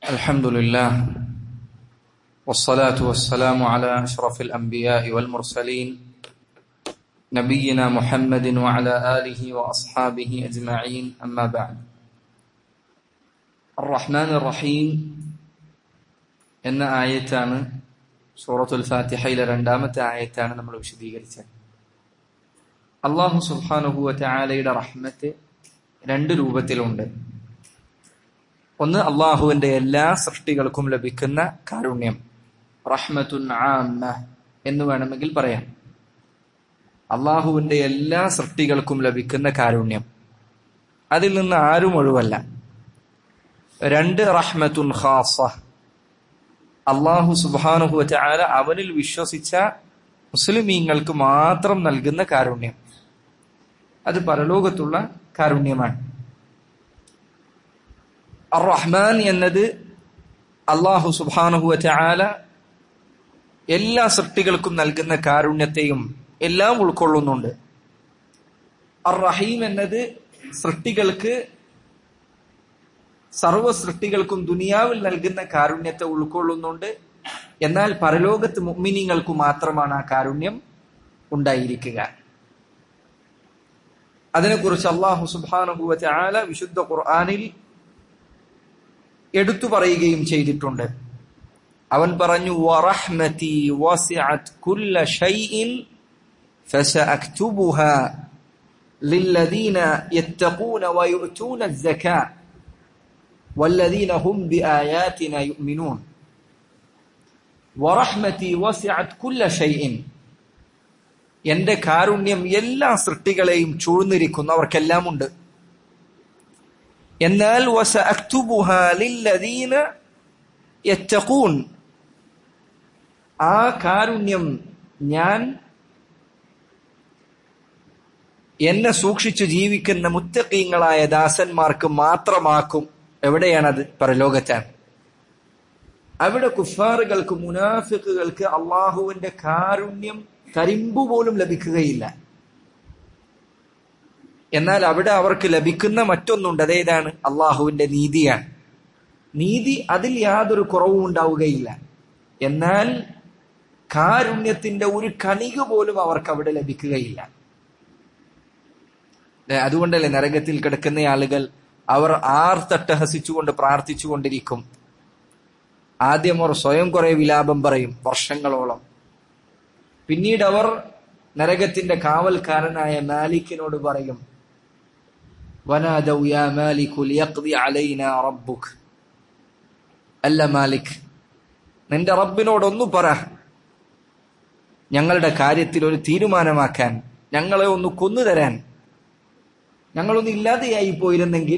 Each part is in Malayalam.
الحمد لله والصلاة والسلام على أشرف الأنبياء والمرسلين نبينا محمد وعلى آله وأصحابه أجمعين أما بعد الرحمن الرحيم എന്ന ആയത്താണ് സൂറത്തുൽ ഫാത്തിഹയിലെ രണ്ടാമത്തെ ആയത്താണ് നമ്മൾ വിശദീകരിച്ചത് അള്ളാഹു സുബ്ഹാനഹു വതആലയുടെ റഹ്മത്ത് രണ്ട് രൂപത്തിലുണ്ട് ഒന്ന് അള്ളാഹുവിന്റെ എല്ലാ സൃഷ്ടികൾക്കും ലഭിക്കുന്ന കാരുണ്യം റഹ്മത്തുൻ ആമ്മ എന്ന് വേണമെങ്കിൽ പറയാം അള്ളാഹുവിന്റെ എല്ലാ സൃഷ്ടികൾക്കും ലഭിക്കുന്ന കാരുണ്യം അതിൽ നിന്ന് ആരും ഒഴിവല്ല രണ്ട് റഹ്മത്തുൻ ഖാസ അള്ളാഹു സുബാനുഹു ചാല അവനിൽ വിശ്വസിച്ച മുസ്ലിമീങ്ങൾക്ക് മാത്രം നൽകുന്ന കാരുണ്യം അത് പരലോകത്തുള്ള കാരുണ്യമാണ് അർ റഹ്മാൻ എന്നത് അള്ളാഹു സുബാനുഹു ചാല എല്ലാ സൃഷ്ടികൾക്കും നൽകുന്ന കാരുണ്യത്തെയും എല്ലാം ഉൾക്കൊള്ളുന്നുണ്ട് അർ റഹീം എന്നത് സൃഷ്ടികൾക്ക് സർവ സൃഷ്ടികൾക്കും ദുനിയാവിൽ നൽകുന്ന കാരുണ്യത്തെ ഉൾക്കൊള്ളുന്നുണ്ട് എന്നാൽ പരലോകത്ത് മുഗ്മിനിങ്ങൾക്ക് മാത്രമാണ് ആ കാരുണ്യം ഉണ്ടായിരിക്കുക അതിനെക്കുറിച്ച് അള്ളാഹു സുബാനുഭൂവ ചാല വിശുദ്ധ ഖുർആാനിൽ എടുത്തു പറയുകയും ചെയ്തിട്ടുണ്ട് അവൻ പറഞ്ഞു വറഹ്മതി വസിഅത് കുല്ല ഷൈഇൻ فسأكتبها للذين يتقون ويؤتون الزكاة والذين هم بآياتنا يؤمنون ورحمتي وسعت كل شيء എന്റെ കാരുണ്യം എല്ലാ സൃഷ്ടികളെയും ചൂഴ്ന്നിരിക്കുന്നു അവർക്കെല്ലാം ഉണ്ട് എന്നാൽ ആ കാരുണ്യം ഞാൻ എന്നെ സൂക്ഷിച്ചു ജീവിക്കുന്ന മുത്തക്കീങ്ങളായ ദാസന്മാർക്ക് മാത്രമാക്കും എവിടെയാണത് പരലോകത്താണ് അവിടെ കുഫാറുകൾക്ക് മുനാഫിക്കുകൾക്ക് അള്ളാഹുവിന്റെ കാരുണ്യം കരിമ്പു പോലും ലഭിക്കുകയില്ല എന്നാൽ അവിടെ അവർക്ക് ലഭിക്കുന്ന മറ്റൊന്നുണ്ട് അതേതാണ് അള്ളാഹുവിന്റെ നീതിയാണ് നീതി അതിൽ യാതൊരു കുറവും ഉണ്ടാവുകയില്ല എന്നാൽ കാരുണ്യത്തിന്റെ ഒരു കണിക പോലും അവർക്ക് അവിടെ ലഭിക്കുകയില്ല അതുകൊണ്ടല്ലേ നരകത്തിൽ കിടക്കുന്ന ആളുകൾ അവർ ആർത്തട്ടഹസിച്ചുകൊണ്ട് പ്രാർത്ഥിച്ചുകൊണ്ടിരിക്കും ആദ്യം അവർ സ്വയം കുറെ വിലാപം പറയും വർഷങ്ങളോളം പിന്നീട് അവർ നരകത്തിന്റെ കാവൽക്കാരനായ മാലിക്കിനോട് പറയും അല്ല മാലിക് നിന്റെ റബ്ബിനോടൊന്നു പറ ഞങ്ങളുടെ കാര്യത്തിൽ ഒരു തീരുമാനമാക്കാൻ ഞങ്ങളെ ഒന്ന് കൊന്നു തരാൻ ഞങ്ങളൊന്നും ഇല്ലാതെയായി പോയിരുന്നെങ്കിൽ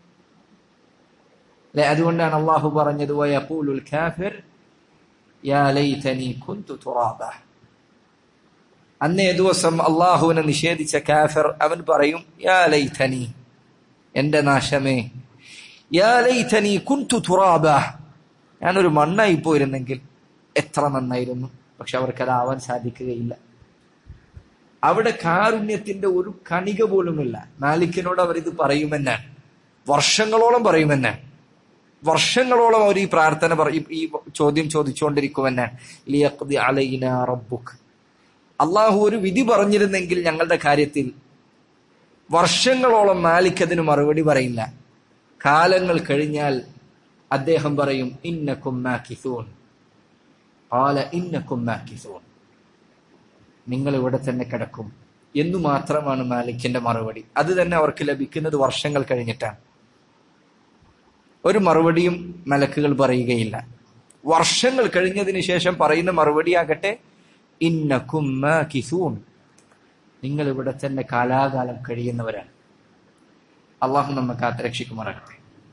അല്ലെ അതുകൊണ്ടാണ് അള്ളാഹു പറഞ്ഞത് വയഖൂലുൽ കാഫിർ യാ ലൈതനി കുന്തു തുറാബ അന്നേ ദിവസം അള്ളാഹുവിനെ നിഷേധിച്ച കാഫിർ അവൻ പറയും യാ ലൈതനി എന്റെ നാശമേ യാ ലൈതനി കുന്തു തുറാബ ഞാനൊരു മണ്ണായി പോയിരുന്നെങ്കിൽ എത്ര നന്നായിരുന്നു പക്ഷെ അവർക്കതാവാൻ സാധിക്കുകയില്ല അവിടെ കാരുണ്യത്തിന്റെ ഒരു കണിക പോലുമില്ല മാലിക്കിനോട് അവർ ഇത് പറയുമെന്നാണ് വർഷങ്ങളോളം പറയുമെന്നാണ് വർഷങ്ങളോളം അവർ ഈ പ്രാർത്ഥന പറയും ഈ ചോദ്യം ചോദിച്ചുകൊണ്ടിരിക്കുമെന്നാണ് ലിയഖ്ദി അലൈന റബ്ബുക്ക് അള്ളാഹു ഒരു വിധി പറഞ്ഞിരുന്നെങ്കിൽ ഞങ്ങളുടെ കാര്യത്തിൽ വർഷങ്ങളോളം മാലിക് അതിന് മറുപടി പറയില്ല കാലങ്ങൾ കഴിഞ്ഞാൽ അദ്ദേഹം പറയും ഇന്നക്കും മാക്കിസൂൺ ആല ഇന്നക്കും മാക്കിസൂൺ നിങ്ങൾ ഇവിടെ തന്നെ കിടക്കും എന്നു മാത്രമാണ് മാലിക്കിന്റെ മറുപടി അത് തന്നെ അവർക്ക് ലഭിക്കുന്നത് വർഷങ്ങൾ കഴിഞ്ഞിട്ടാണ് ഒരു മറുപടിയും മലക്കുകൾ പറയുകയില്ല വർഷങ്ങൾ കഴിഞ്ഞതിന് ശേഷം പറയുന്ന മറുപടിയാകട്ടെ ഇന്നക്കും നിങ്ങൾ ഇവിടെ തന്നെ കാലാകാലം കഴിയുന്നവരാണ് അള്ളാഹു നമ്മെ കാത്തരക്ഷിക്കുമാറാകട്ടെ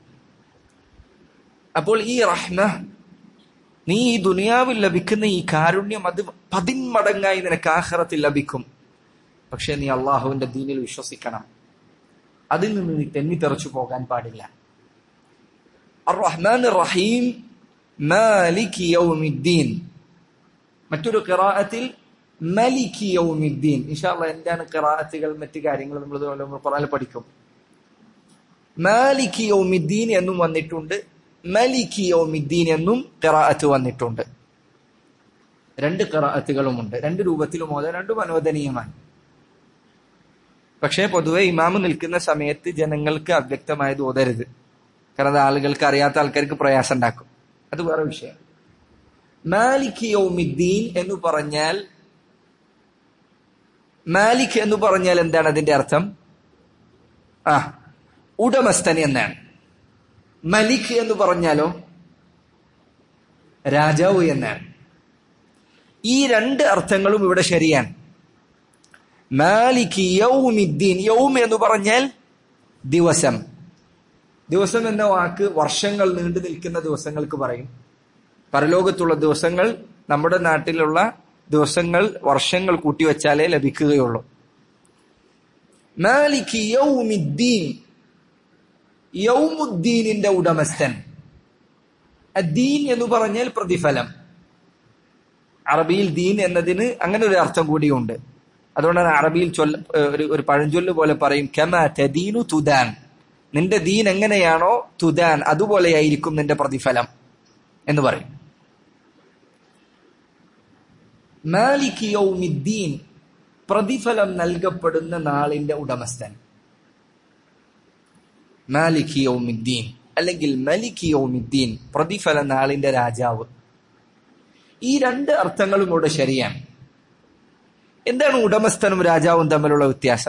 അപ്പോൾ ഈ റഹ്മ നീ ഈ ദുനിയാവിൽ ലഭിക്കുന്ന ഈ കാരുണ്യം അത് പതിന്മടങ്ങായി നിനക്ക് ആഹ്റത്തിൽ ലഭിക്കും പക്ഷെ നീ അള്ളാഹുവിന്റെ ദീനിൽ വിശ്വസിക്കണം അതിൽ നിന്ന് നീ തെന്നിത്തെറിച്ചു പോകാൻ പാടില്ല റഹ്മാൻ റഹീം മാലിക് യൗമിദ്ദീൻ മറ്റൊരു ഖിറാഅത്തിൽ മലിക് യൗമിദ്ദീൻ ഇൻഷാല്ല എന്താണ് ഖിറാഅത്തുകൾ മറ്റു കാര്യങ്ങൾ നമ്മൾ ഖുർആനിൽ പഠിക്കും മാലിക് യൗമിദ്ദീൻ എന്നും വന്നിട്ടുണ്ട് മലികി യൗമിദ്ദീൻ എന്നും ഖിറാഅത്ത് വന്നിട്ടുണ്ട് രണ്ട് ഖിറാഅത്തുകളുമുണ്ട് രണ്ട് രൂപത്തിലും ഓതാൻ രണ്ടും അനുവദനീയമാണ് പക്ഷേ പൊതുവെ ഇമാമ് നിൽക്കുന്ന സമയത്ത് ജനങ്ങൾക്ക് അവ്യക്തമായത് ഓതരുത് കാരണം അത് ആളുകൾക്ക് അറിയാത്ത ആൾക്കാർക്ക് പ്രയാസം ഉണ്ടാക്കും അത് വേറെ വിഷയം മാലിക് യൗമിദ്ദീൻ എന്ന് പറഞ്ഞാൽ മാലിക് എന്ന് പറഞ്ഞാൽ എന്താണ് അതിന്റെ അർത്ഥം ആ ഉടമസ്ഥൻ എന്നാണ് മലിക് എന്ന് പറഞ്ഞാലോ രാജാവ് എന്നാണ് ഈ രണ്ട് അർത്ഥങ്ങളും ഇവിടെ ശരിയാണ് മാലിക് യൗമിദ്ദീൻ യൗം എന്ന് പറഞ്ഞാൽ ദിവസം ദിവസം എന്ന വാക്ക് വർഷങ്ങൾ നീണ്ടു നിൽക്കുന്ന ദിവസങ്ങൾക്ക് പറയും പരലോകത്തുള്ള ദിവസങ്ങൾ നമ്മുടെ നാട്ടിലുള്ള ദിവസങ്ങൾ വർഷങ്ങൾ കൂട്ടിവെച്ചാലേ ലഭിക്കുകയുള്ളൂ മാലിക് യൗമിദ്ദീൻ യൗമുദ്ദീനിന്റെ ഉടമസ്ഥൻ ദീൻ എന്ന് പറഞ്ഞാൽ പ്രതിഫലം അറബിയിൽ ദീൻ എന്നതിന് അങ്ങനെ ഒരു അർത്ഥം കൂടിയുണ്ട് അതുകൊണ്ടാണ് അറബിയിൽ ചൊല്ല ഒരു ഒരു പഴഞ്ചൊല്ല് പോലെ പറയും കമ തദീനു തുദാൻ നിന്റെ ദീൻ എങ്ങനെയാണോ തുദാൻ അതുപോലെയായിരിക്കും നിന്റെ പ്രതിഫലം എന്ന് പറയും മാലിക് യൗമിദ്ദീൻ പ്രതിഫലം നൽകപ്പെടുന്ന നാളിന്റെ ഉടമസ്ഥൻ മാലിക് യൗമിദ്ദീൻ അല്ലെങ്കിൽ മലിക് യൗമിദ്ദീൻ പ്രതിഫല നാളിന്റെ രാജാവ് ഈ രണ്ട് അർത്ഥങ്ങളും ഇവിടെ ശരിയാണ് എന്താണ് ഉടമസ്ഥനും രാജാവും തമ്മിലുള്ള വ്യത്യാസം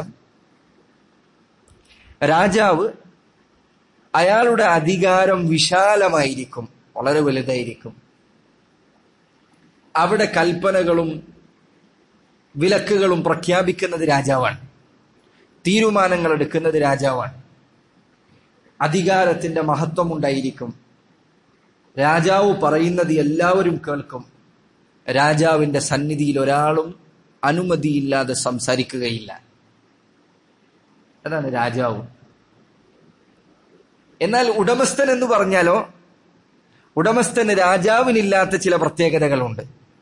രാജാവ് അയാളുടെ അധികാരം വിശാലമായിരിക്കും വളരെ വലുതായിരിക്കും അവിടെ കൽപ്പനകളും വിലക്കുകളും പ്രഖ്യാപിക്കുന്നത് രാജാവാണ് തീരുമാനങ്ങൾ എടുക്കുന്നത് രാജാവാണ് അധികാരത്തിന്റെ മഹത്വം ഉണ്ടായിരിക്കും രാജാവ് പറയുന്നത് എല്ലാവരും കേൾക്കും രാജാവിന്റെ സന്നിധിയിൽ ഒരാളും അനുമതിയില്ലാതെ സംസാരിക്കുകയില്ല അതാണ് രാജാവ് എന്നാൽ ഉടമസ്ഥൻ എന്ന് പറഞ്ഞാലോ ഉടമസ്ഥന് രാജാവിനില്ലാത്ത ചില പ്രത്യേകതകളുണ്ട്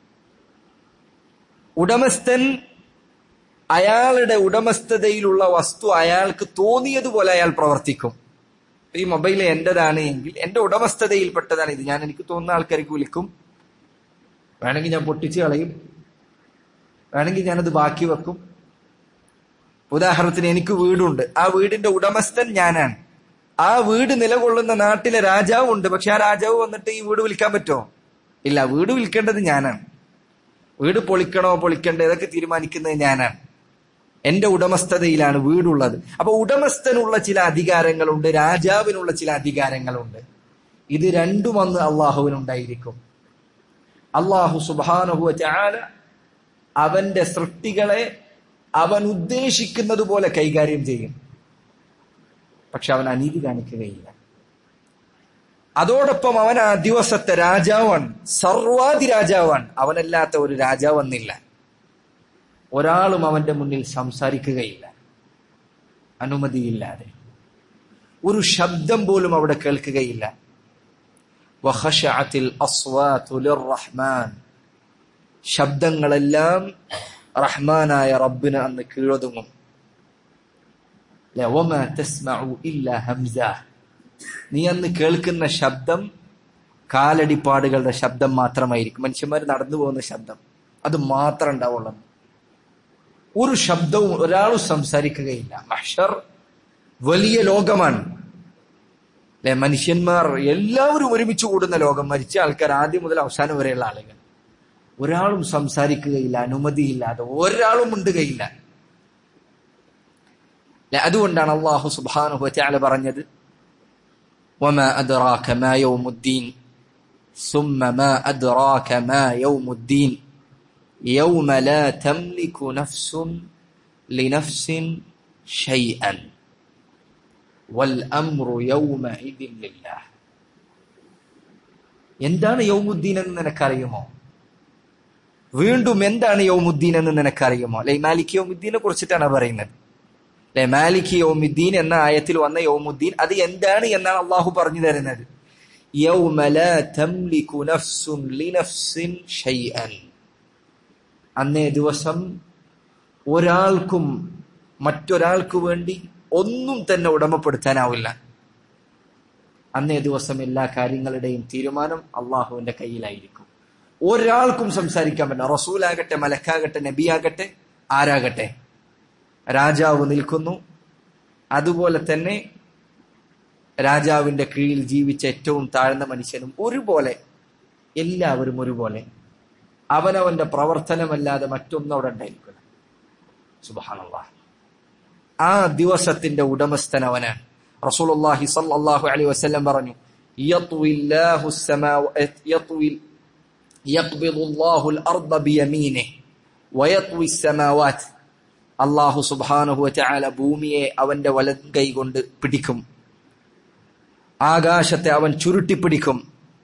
ഉടമസ്ഥൻ അയാളുടെ ഉടമസ്ഥതയിലുള്ള വസ്തു അയാൾക്ക് തോന്നിയതുപോലെ അയാൾ പ്രവർത്തിക്കും ഈ മൊബൈൽ എന്റേതാണ് എങ്കിൽ എന്റെ ഉടമസ്ഥതയിൽപ്പെട്ടതാണ് ഇത് ഞാൻ എനിക്ക് തോന്നുന്ന ആൾക്കാർക്ക് വിളിക്കും വേണമെങ്കിൽ ഞാൻ പൊട്ടിച്ച് കളയും വേണമെങ്കിൽ ഞാനത് ബാക്കി വെക്കും ഉദാഹരണത്തിന് എനിക്ക് വീടുണ്ട് ആ വീടിന്റെ ഉടമസ്ഥൻ ഞാനാണ് ആ വീട് നിലകൊള്ളുന്ന നാട്ടിലെ രാജാവ് ഉണ്ട് പക്ഷെ ആ രാജാവ് വന്നിട്ട് ഈ വീട് വിൽക്കാൻ പറ്റുമോ ഇല്ല വീട് വിൽക്കേണ്ടത് ഞാനാണ് വീട് പൊളിക്കണോ പൊളിക്കണ്ടോ ഇതൊക്കെ തീരുമാനിക്കുന്നത് ഞാനാണ് എന്റെ ഉടമസ്ഥതയിലാണ് വീടുള്ളത് അപ്പൊ ഉടമസ്ഥനുള്ള ചില അധികാരങ്ങളുണ്ട് രാജാവിനുള്ള ചില അധികാരങ്ങളുണ്ട് ഇത് രണ്ടും അന്ന് അള്ളാഹുവിനുണ്ടായിരിക്കും അള്ളാഹു സുബാനുഹുവ ചാല അവന്റെ സൃഷ്ടികളെ അവൻ ഉദ്ദേശിക്കുന്നത് പോലെ കൈകാര്യം ചെയ്യും പക്ഷെ അവൻ അനീതി കാണിക്കുകയില്ല അതോടൊപ്പം അവൻ ആ ദിവസത്തെ രാജാവാണ് സർവാധി രാജാവാണ് അവനല്ലാത്ത ഒരു രാജാവെന്നില്ല ഒരാളും അവന്റെ മുന്നിൽ സംസാരിക്കുകയില്ല അനുമതിയില്ലാതെ ഒരു ശബ്ദം പോലും അവിടെ കേൾക്കുകയില്ല വഖശഅത്തിൽ അസ്വാതു ലിർറഹ്മാൻ ശബ്ദങ്ങളെല്ലാം റഹ്മാനായ റബ്ബിന് അന്ന് കീഴൊതുങ്ങും വമാ തസ്മഉ ഇല്ലാ ഹംസ നീ അന്ന് കേൾക്കുന്ന ശബ്ദം കാലടിപ്പാടുകളുടെ ശബ്ദം മാത്രമായിരിക്കും മനുഷ്യന്മാർ നടന്നു പോകുന്ന ശബ്ദം അത് മാത്രം ഉണ്ടാവുള്ളൂ ഒരു ശബ്ദവും ഒരാളും സംസാരിക്കുകയില്ല മഹ്ഷർ വലിയ ലോകമാണ് അല്ലെ മനുഷ്യന്മാർ എല്ലാവരും ഒരുമിച്ച് കൂടുന്ന ലോകം മരിച്ച ആൾക്കാർ ആദ്യം മുതൽ അവസാനം വരെയുള്ള ആളുകൾ ഒരാളും സംസാരിക്കുകയില്ല അനുമതിയില്ലാതെ ഒരാളും മുണ്ടുകയില്ല അതുകൊണ്ടാണ് അള്ളാഹു സുബാനുഹു വച്ചാല പറഞ്ഞത് وما أدراك ما يوم الدين ثم ما أدراك ما يوم الدين يوم لا تملك نفس لنفس شيئا والأمر يومئذ لله എന്താണ് യൗമുദ്ദീൻ എന്ന് നിനക്കറിയുമോ വീണ്ടും എന്താണ് യൗമുദ്ദീൻ എന്ന് നിനക്കറിയുമോ അല്ലെ മാലിക് യൗമുദ്ദീനെ കുറിച്ചിട്ടാണ് പറയുന്നത് അല്ലെ മാലിക് യൗമുദ്ദീൻ എന്ന ആയത്തിൽ വന്ന യൗമുദ്ദീൻ അത് എന്താണ് എന്നാണ് അള്ളാഹു പറഞ്ഞു തരുന്നത് യൗമ ലാ തംലികു നഫ്സുൻ ലിനഫ്സിൻ ഷൈഅൻ അന്നേ ദിവസം ഒരാൾക്കും മറ്റൊരാൾക്ക് വേണ്ടി ഒന്നും തന്നെ ഉടമപ്പെടുത്താനാവില്ല അന്നേ ദിവസം എല്ലാ കാര്യങ്ങളുടെയും തീരുമാനം അള്ളാഹുവിന്റെ കയ്യിലായിരിക്കും ഒരാൾക്കും സംസാരിക്കാൻ പറ്റില്ല റസൂലാകട്ടെ മലക്കാകട്ടെ നബിയാകട്ടെ ആരാകട്ടെ രാജാവ് നിൽക്കുന്നു അതുപോലെ തന്നെ രാജാവിന്റെ കീഴിൽ ജീവിച്ച ഏറ്റവും താഴ്ന്ന മനുഷ്യനും ഒരുപോലെ എല്ലാവരും ഒരുപോലെ അവനവന്റെ പ്രവർത്തനമല്ലാതെ മറ്റൊന്നും അവിടെ ഉണ്ടായിരിക്കില്ല സുബാനല്ലാ ആ ദിവസത്തിന്റെ ഉടമസ്ഥൻ അവനാണ് റസൂലുള്ളാഹി സ്വല്ലല്ലാഹു അലൈഹി വസല്ലം പറഞ്ഞു യത്വില്ലാഹു السماوات يطوي يقبض الله الارض بيمينه ويطوي السماوات അള്ളാഹു സുബ്ഹാനഹു വതആല ഭൂമിയെ അവന്റെ വലത് കൈ കൊണ്ട് പിടിക്കും ആകാശത്തെ അവൻ ചുരുട്ടിപ്പിടിക്കും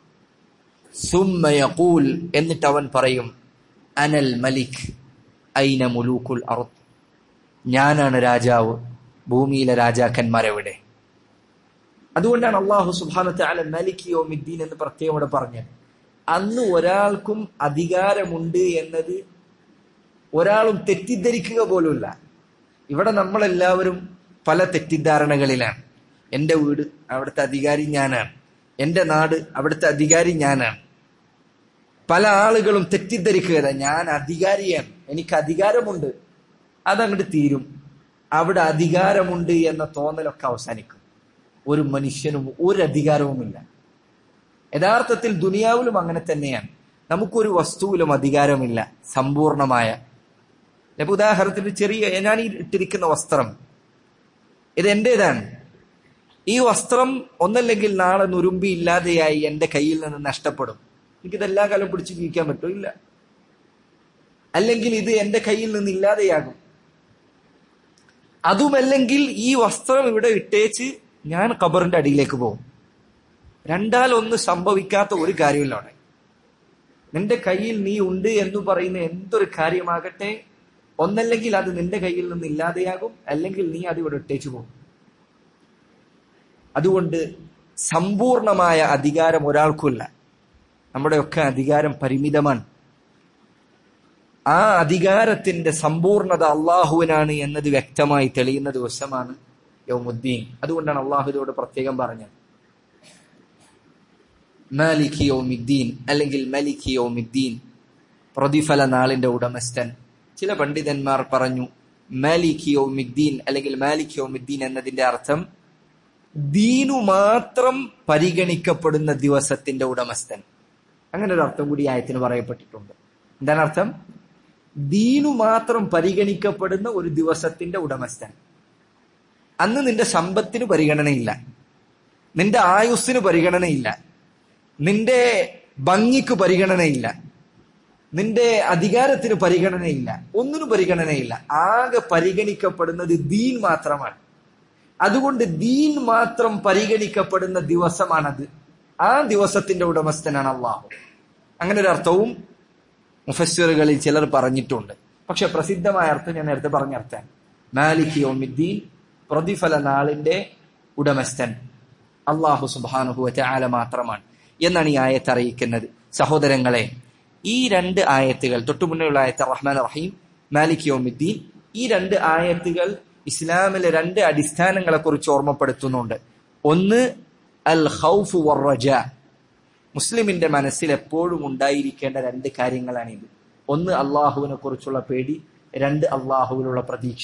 സുമ്മ യഖൂൽ എന്നിട്ട് അവൻ പറയും അനൽ മലിക് ഐന മുലൂക്കുൽ അർദ് ഞാനാണ് രാജാവ് ഭൂമിയിലെ രാജാക്കന്മാരെവിടെ അതുകൊണ്ടാണ് അള്ളാഹു സുബാനത്തെ അല മലിക് യോമിദ്ദീൻ എന്ന് പ്രത്യേകം ഇവിടെ പറഞ്ഞത് അന്ന് ഒരാൾക്കും അധികാരമുണ്ട് എന്നത് ഒരാളും തെറ്റിദ്ധരിക്കുക പോലുമില്ല ഇവിടെ നമ്മളെല്ലാവരും പല തെറ്റിദ്ധാരണകളിലാണ് എന്റെ വീട് അവിടുത്തെ അധികാരി ഞാനാണ് എന്റെ നാട് അവിടുത്തെ അധികാരി ഞാനാണ് പല ആളുകളും തെറ്റിദ്ധരിക്കുക ഞാൻ അധികാരിയാണ് എനിക്ക് അധികാരമുണ്ട് അതങ്ങോട്ട് തീരും അവിടെ അധികാരമുണ്ട് എന്ന തോന്നലൊക്കെ അവസാനിക്കും ഒരു മനുഷ്യനും ഒരു അധികാരവുമില്ല യഥാർത്ഥത്തിൽ ദുനിയാവിലും അങ്ങനെ തന്നെയാണ് നമുക്കൊരു വസ്തുവിലും അധികാരമില്ല സമ്പൂർണമായ ഇപ്പൊ ഉദാഹരണത്തിന് ചെറിയ ഞാൻ ഈ ഇട്ടിരിക്കുന്ന വസ്ത്രം ഇത് എന്റേതാണ് ഈ വസ്ത്രം ഒന്നല്ലെങ്കിൽ നാളെ നുരുമ്പി ഇല്ലാതെയായി എന്റെ കയ്യിൽ നിന്ന് നഷ്ടപ്പെടും എനിക്കിത് എല്ലാ കാലം പിടിച്ച് ജീവിക്കാൻ പറ്റുമോ ഇല്ല അല്ലെങ്കിൽ ഇത് എന്റെ കയ്യിൽ നിന്ന് ഇല്ലാതെയാകും അതുമല്ലെങ്കിൽ ഈ വസ്ത്രം ഇവിടെ ഇട്ടേച്ച് ഞാൻ ഖബറിന്റെ അടിയിലേക്ക് പോകും രണ്ടാൽ ഒന്ന് സംഭവിക്കാത്ത ഒരു കാര്യമില്ല അവിടെ നിന്റെ കയ്യിൽ നീ ഉണ്ട് എന്ന് പറയുന്ന എന്തൊരു കാര്യമാകട്ടെ ഒന്നല്ലെങ്കിൽ അത് നിന്റെ കയ്യിൽ നിന്ന് ഇല്ലാതെയാകും അല്ലെങ്കിൽ നീ അത് ഇവിടെ ഇട്ടേച്ചു പോകും അതുകൊണ്ട് സമ്പൂർണമായ അധികാരം ഒരാൾക്കുമില്ല നമ്മുടെയൊക്കെ അധികാരം പരിമിതമാണ് ആ അധികാരത്തിന്റെ സമ്പൂർണത അള്ളാഹുവിനാണ് എന്നത് വ്യക്തമായി തെളിയുന്ന ദിവസമാണ് യൗമുദ്ദീൻ അതുകൊണ്ടാണ് അള്ളാഹു ഇതോട് പ്രത്യേകം പറഞ്ഞത് മാലിക് യൗമിദ്ദീൻ അല്ലെങ്കിൽ മലിക് യൗമിദ്ദീൻ പ്രതിഫല നാളിന്റെ ഉടമസ്ഥൻ ചില പണ്ഡിതന്മാർ പറഞ്ഞു മാലിക് യൗമിദ്ദീൻ അല്ലെങ്കിൽ മാലിക് യൗമിദ്ദീൻ എന്നതിന്റെ അർത്ഥം ദീനു മാത്രം പരിഗണിക്കപ്പെടുന്ന ദിവസത്തിന്റെ ഉടമസ്ഥൻ അങ്ങനെ ഒരു അർത്ഥം കൂടി ആയത്തിന് പറയപ്പെട്ടിട്ടുണ്ട് എന്താണ് അർത്ഥം ദീനു മാത്രം പരിഗണിക്കപ്പെടുന്ന ഒരു ദിവസത്തിന്റെ ഉടമസ്ഥൻ അന്ന് നിന്റെ സമ്പത്തിന് പരിഗണനയില്ല നിന്റെ ആയുസ്സിന് പരിഗണനയില്ല നിന്റെ ഭംഗിക്ക് പരിഗണനയില്ല നിന്റെ അധികാരത്തിന് പരിഗണനയില്ല ഒന്നിനും പരിഗണനയില്ല ആകെ പരിഗണിക്കപ്പെടുന്നത് ദീൻ മാത്രമാണ് അതുകൊണ്ട് ദീൻ മാത്രം പരിഗണിക്കപ്പെടുന്ന ദിവസമാണത് ആ ദിവസത്തിന്റെ ഉടമസ്ഥനാണ് അള്ളാഹു അങ്ങനെ ഒരു അർത്ഥവും മുഫസ്സിറുകളിൽ ചിലർ പറഞ്ഞിട്ടുണ്ട് പക്ഷെ പ്രസിദ്ധമായ അർത്ഥം ഞാൻ നേരത്തെ പറഞ്ഞ അർത്ഥം മാലിക് യോമിദ്ദീൻ പ്രതിഫല നാളിന്റെ ഉടമസ്ഥൻ അള്ളാഹു സുബാനുഹു ആല മാത്രമാണ് എന്നാണ് ഈ ആയത്ത് അറിയിക്കുന്നത് സഹോദരങ്ങളെ ഈ രണ്ട് ആയത്തുകൾ തൊട്ടു മുന്നേയുള്ള ആയത്ത് റഹ്മാൻ റഹീം മാലിക് യോമിദ്ദീൻ ഈ രണ്ട് ആയത്തുകൾ ഇസ്ലാമിലെ രണ്ട് അടിസ്ഥാനങ്ങളെ കുറിച്ച് ഓർമ്മപ്പെടുത്തുന്നുണ്ട് ഒന്ന് അൽ ഹൗഫ് വറജ മുസ്ലിമിന്റെ മനസ്സിൽ എപ്പോഴും ഉണ്ടായിരിക്കേണ്ട രണ്ട് കാര്യങ്ങളാണിത് ഒന്ന് അള്ളാഹുവിനെ കുറിച്ചുള്ള പേടി രണ്ട് അള്ളാഹുവിനുള്ള പ്രതീക്ഷ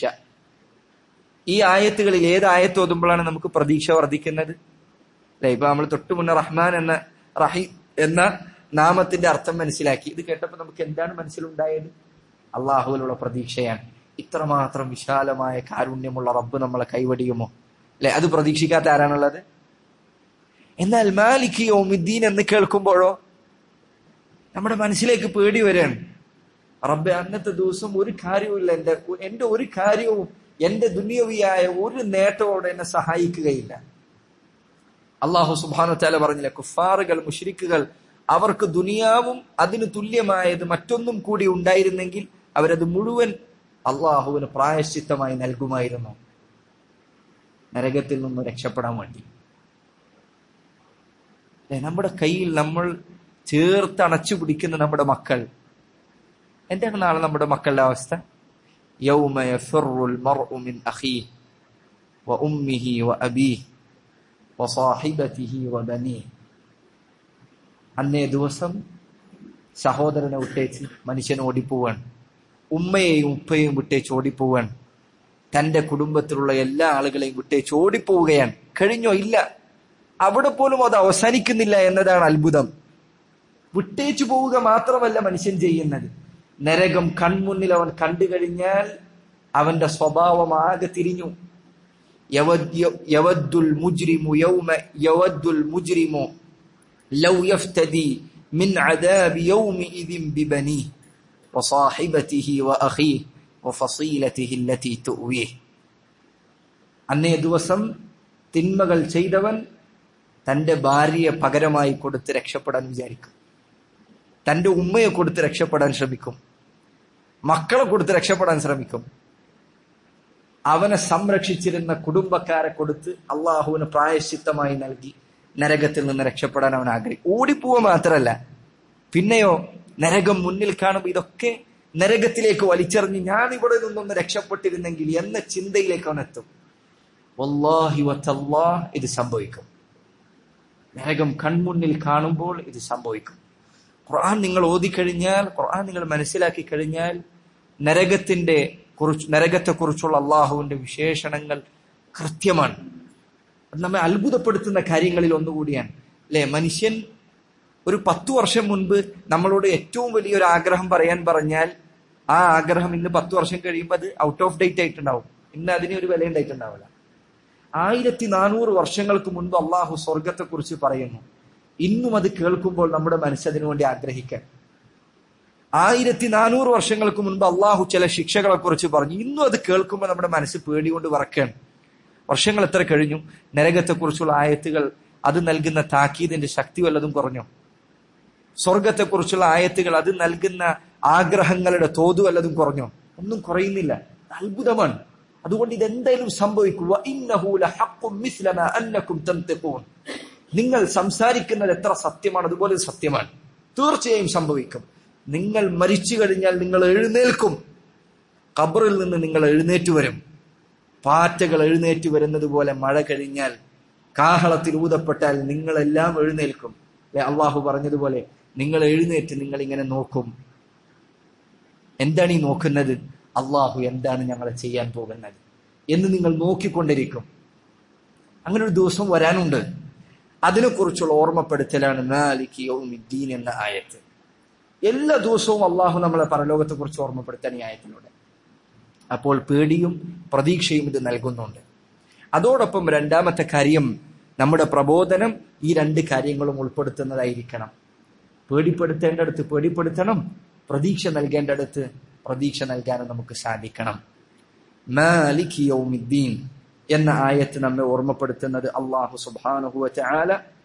ഈ ആയത്തുകളിൽ ഏത് ആയത്ത് ഓതുമ്പോഴാണ് നമുക്ക് പ്രതീക്ഷ വർദ്ധിക്കുന്നത് അല്ലെ ഇപ്പൊ നമ്മൾ തൊട്ടു മുന്നേ റഹ്മാൻ എന്ന റഹീ എന്ന നാമത്തിന്റെ അർത്ഥം മനസ്സിലാക്കി ഇത് കേട്ടപ്പോൾ നമുക്ക് എന്താണ് മനസ്സിലുണ്ടായത് അള്ളാഹുവിലുള്ള പ്രതീക്ഷയാണ് ഇത്രമാത്രം വിശാലമായ കാരുണ്യമുള്ള റബ്ബ് നമ്മളെ കൈവടിയുമോ അല്ലെ അത് പ്രതീക്ഷിക്കാത്ത ആരാണുള്ളത് എന്നാൽ മാലിക് യോമിദ്ദീൻ എന്ന് കേൾക്കുമ്പോഴോ നമ്മുടെ മനസ്സിലേക്ക് പേടി വരികയാണ് റബ്ബെ അന്നത്തെ ദിവസം ഒരു കാര്യവുമില്ല എന്റെ എന്റെ ഒരു കാര്യവും എന്റെ ദുനിയവിയായ ഒരു നേട്ടത്തോടെ എന്നെ സഹായിക്കുകയില്ല അള്ളാഹു സുബാനു താല പറഞ്ഞില്ല കുഫാറുകൾ മുഷരിക്കുകൾ അവർക്ക് ദുനിയാവും അതിന് തുല്യമായത് മറ്റൊന്നും കൂടി ഉണ്ടായിരുന്നെങ്കിൽ അവരത് മുഴുവൻ അള്ളാഹുവിന് പ്രായശ്ചിത്തമായി നൽകുമായിരുന്നു നരകത്തിൽ നിന്നും രക്ഷപ്പെടാൻ വേണ്ടി നമ്മുടെ കയ്യിൽ നമ്മൾ ചേർത്ത് അണച്ചു പിടിക്കുന്ന നമ്മുടെ മക്കൾ എന്താണ് നാളെ നമ്മുടെ മക്കളുടെ അവസ്ഥ യൗമ യഫിറുൽ മർഉ മിൻ അഖീഹി വ ഉമ്മിഹി വ അബീഹി വസാഹിബതിഹി വബനീ അന്നേ ദിവസം സഹോദരനെ വിട്ടേച്ച് മനുഷ്യൻ ഓടിപ്പോവാൻ ഉമ്മയെയും ഉപ്പയെയും വിട്ടേച്ച് ഓടിപ്പോവാൻ തന്റെ കുടുംബത്തിലുള്ള എല്ലാ ആളുകളെയും വിട്ടേച്ച് ഓടിപ്പോവുകയാണ് കഴിഞ്ഞോ ഇല്ല അവിടെ പോലും അത് അവസാനിക്കുന്നില്ല എന്നതാണ് അത്ഭുതം വിട്ടേച്ചു പോവുക മാത്രമല്ല മനുഷ്യൻ ചെയ്യുന്നത് നരകം കൺമുന്നിൽ അവൻ കണ്ടു കഴിഞ്ഞാൽ അവന്റെ സ്വഭാവം ആകെ തിരിഞ്ഞു യവദ്ദുൽ മുജ്രിമു യൗമ യവദ്ദുൽ മുജ്രിമു ലൗ യഫ്തദി മിൻ അദാബി യൗമിഇദിൻ ബിബനീ വസാഹിബതിഹി വഅഖീഹി വഫസീലതിഹി അല്ലതി തുവീഹ് അന്നേ ദിവസം തിന്മകൾ ചെയ്തവൻ തന്റെ ഭാര്യയെ പകരമായി കൊടുത്ത് രക്ഷപ്പെടാൻ വിചാരിക്കും തന്റെ ഉമ്മയെ കൊടുത്ത് രക്ഷപ്പെടാൻ ശ്രമിക്കും മക്കളെ കൊടുത്ത് രക്ഷപ്പെടാൻ ശ്രമിക്കും അവനെ സംരക്ഷിച്ചിരുന്ന കുടുംബക്കാരെ കൊടുത്ത് അള്ളാഹുവിന് പ്രായശ്ചിത്തമായി നൽകി നരകത്തിൽ നിന്ന് രക്ഷപ്പെടാൻ അവൻ ആഗ്രഹിക്കും ഓടിപ്പോവുക മാത്രമല്ല പിന്നെയോ നരകം മുന്നിൽ കാണുമ്പോൾ ഇതൊക്കെ നരകത്തിലേക്ക് വലിച്ചെറിഞ്ഞ് ഞാൻ ഇവിടെ നിന്നൊന്ന് രക്ഷപ്പെട്ടിരുന്നെങ്കിൽ എന്ന ചിന്തയിലേക്ക് അവൻ എത്തും വല്ലാഹി വത്തല്ലാ ഇത് സംഭവിക്കും നരകം കൺമുന്നിൽ കാണുമ്പോൾ ഇത് സംഭവിക്കും ഖുർആൻ നിങ്ങൾ ഓതിക്കഴിഞ്ഞാൽ ഖുർആൻ നിങ്ങൾ മനസ്സിലാക്കി കഴിഞ്ഞാൽ നരകത്തിന്റെ കുറിച്ച് നരകത്തെ കുറിച്ചുള്ള അള്ളാഹുവിന്റെ വിശേഷണങ്ങൾ കൃത്യമാണ് അത് നമ്മെ അത്ഭുതപ്പെടുത്തുന്ന കാര്യങ്ങളിൽ ഒന്നുകൂടിയാണ് അല്ലെ മനുഷ്യൻ ഒരു പത്തു വർഷം മുൻപ് നമ്മളോട് ഏറ്റവും വലിയൊരു ആഗ്രഹം പറയാൻ പറഞ്ഞാൽ ആ ആഗ്രഹം ഇന്ന് പത്തു വർഷം കഴിയുമ്പോൾ അത് ഔട്ട് ഓഫ് ഡേറ്റ് ആയിട്ടുണ്ടാവും ഇന്ന് അതിന് ഒരു വില ഉണ്ടായിട്ടുണ്ടാവില്ല ആയിരത്തി നാനൂറ് വർഷങ്ങൾക്ക് മുൻപ് അള്ളാഹു സ്വർഗത്തെ കുറിച്ച് പറയുന്നു ഇന്നും അത് കേൾക്കുമ്പോൾ നമ്മുടെ മനസ്സതിനു വേണ്ടി ആഗ്രഹിക്കാൻ ആയിരത്തി നാനൂറ് വർഷങ്ങൾക്ക് മുൻപ് അള്ളാഹു ചില ശിക്ഷകളെ കുറിച്ച് പറഞ്ഞു ഇന്നും അത് കേൾക്കുമ്പോൾ നമ്മുടെ മനസ്സ് പേടികൊണ്ട് വറക്കുകയാണ് വർഷങ്ങൾ എത്ര കഴിഞ്ഞു നരകത്തെക്കുറിച്ചുള്ള ആയത്തുകൾ അത് നൽകുന്ന താക്കീതിന്റെ ശക്തി വല്ലതും കുറഞ്ഞു സ്വർഗത്തെക്കുറിച്ചുള്ള ആയത്തുകൾ അത് നൽകുന്ന ആഗ്രഹങ്ങളുടെ തോത് വല്ലതും കുറഞ്ഞു ഒന്നും കുറയുന്നില്ല അത്ഭുതമാണ് അതുകൊണ്ട് ഇതെന്തായാലും സംഭവിക്കുക നിങ്ങൾ സംസാരിക്കുന്നത് എത്ര സത്യമാണ് അതുപോലെ സത്യമാണ് തീർച്ചയായും സംഭവിക്കും നിങ്ങൾ മരിച്ചു കഴിഞ്ഞാൽ നിങ്ങൾ എഴുന്നേൽക്കും ഖബറിൽ നിന്ന് നിങ്ങൾ എഴുന്നേറ്റ് വരും പാറ്റകൾ എഴുന്നേറ്റ് വരുന്നത് പോലെ മഴ കഴിഞ്ഞാൽ കാഹളത്തിൽ ഊതപ്പെട്ടാൽ നിങ്ങളെല്ലാം എഴുന്നേൽക്കും അല്ലെ അള്ളാഹു പറഞ്ഞതുപോലെ നിങ്ങൾ എഴുന്നേറ്റ് നിങ്ങൾ ഇങ്ങനെ നോക്കും എന്താണ് ഈ നോക്കുന്നത് അള്ളാഹു എന്താണ് ഞങ്ങളെ ചെയ്യാൻ പോകുന്നത് എന്ന് നിങ്ങൾ നോക്കിക്കൊണ്ടിരിക്കും അങ്ങനെ ഒരു ദിവസം വരാനുണ്ട് അതിനെക്കുറിച്ചുള്ള ഓർമ്മപ്പെടുത്തലാണ് മാലിക് യൗമിദ്ദീൻ എന്ന ആയത്ത് എല്ലാ ദിവസവും അള്ളാഹു നമ്മളെ പരലോകത്തെ കുറിച്ച് ഓർമ്മപ്പെടുത്താൻ ഈ ആയത്തിലൂടെ അപ്പോൾ പേടിയും പ്രതീക്ഷയും ഇത് നൽകുന്നുണ്ട് അതോടൊപ്പം രണ്ടാമത്തെ കാര്യം നമ്മുടെ പ്രബോധനം ഈ രണ്ട് കാര്യങ്ങളും ഉൾപ്പെടുത്തുന്നതായിരിക്കണം പേടിപ്പെടുത്തേണ്ടടുത്ത് പേടിപ്പെടുത്തണം പ്രതീക്ഷ നൽകേണ്ടടുത്ത് പ്രതീക്ഷ നൽകാനും നമുക്ക് സാധിക്കണം മാലിക് യൗമിദ്ദീൻ എന്ന ആയത്ത് നമ്മെ ഓർമ്മപ്പെടുത്തുന്നത് അള്ളാഹു സുബാനുഹുവ ചാല